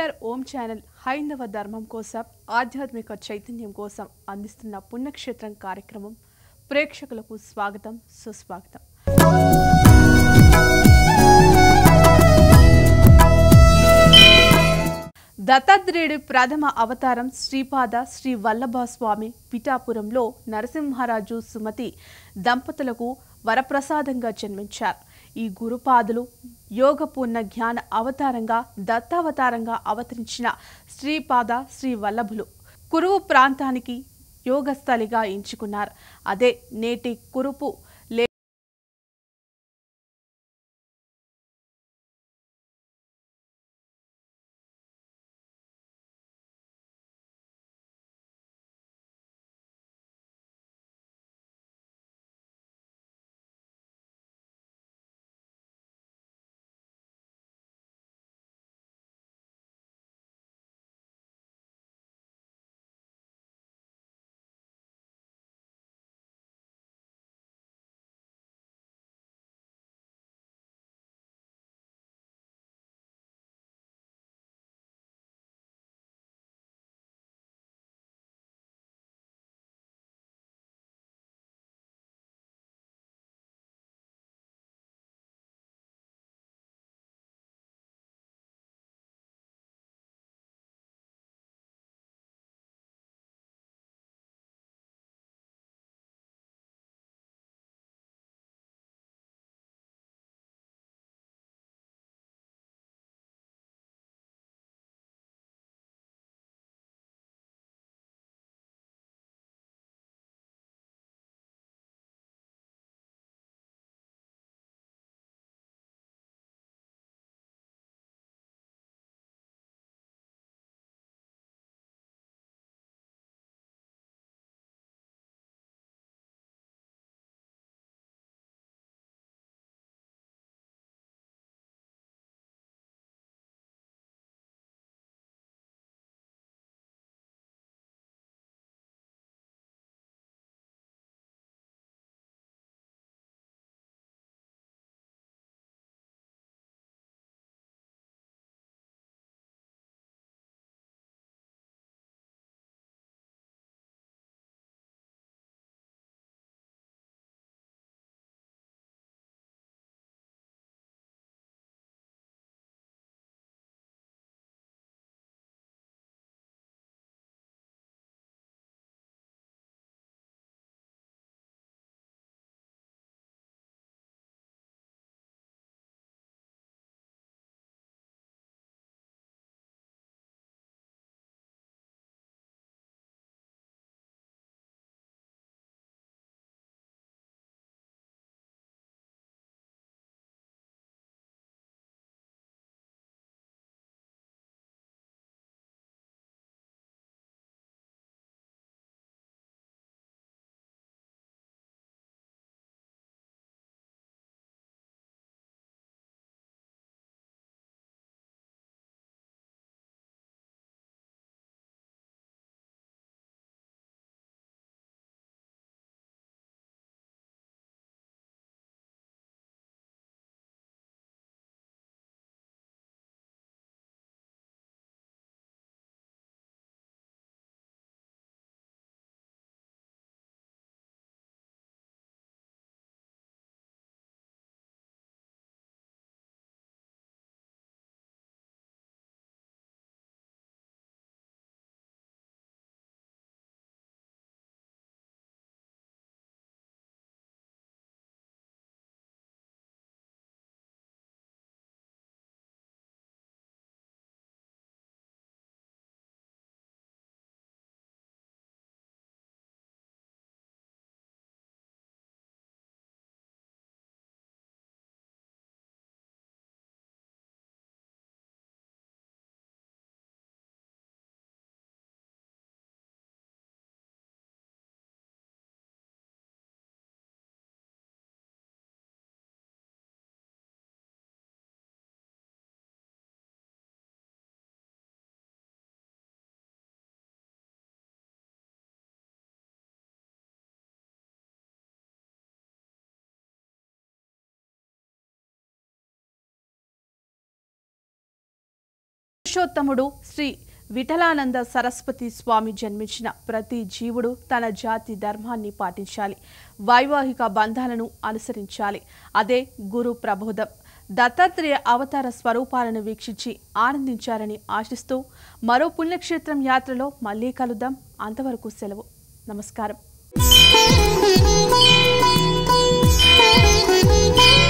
PVR ఓం channel హైందవ ధర్మం కోసం ఆధ్యాత్మిక చైతన్యం కోసం అందిస్తున్న పుణ్యక్షేత్రం కార్యక్రమం ప్రేక్షకులకు స్వాగతం సుస్వాగతం దత్తాత్రేయుడి ప్రథమ అవతారం శ్రీపాద శ్రీ వల్లభస్వామి పిఠాపురంలో నరసింహరాజు సుమతి దంపతులకు వరప్రసాదంగా జన్మించారు ఈ గురుపాదులు యోగపూర్ణ జ్ఞాన అవతారంగా దత్తావతారంగా అవతరించిన శ్రీపాద శ్రీ వల్లభులు కురువు ప్రాంతానికి యోగస్థలిగా ఎంచుకున్నారు అదే నేటి కురుపు పురుషోత్తముడు శ్రీ విఠలానంద సరస్వతి స్వామి జన్మించిన ప్రతి జీవుడు తన జాతి ధర్మాన్ని పాటించాలి వైవాహిక బంధాలను అనుసరించాలి అదే గురు ప్రబోధం దత్తాత్రేయ అవతార స్వరూపాలను వీక్షించి ఆనందించారని ఆశిస్తూ మరో పుణ్యక్షేత్రం యాత్రలో మళ్ళీ కలుద్దాం అంతవరకు సెలవు నమస్కారం Thank you.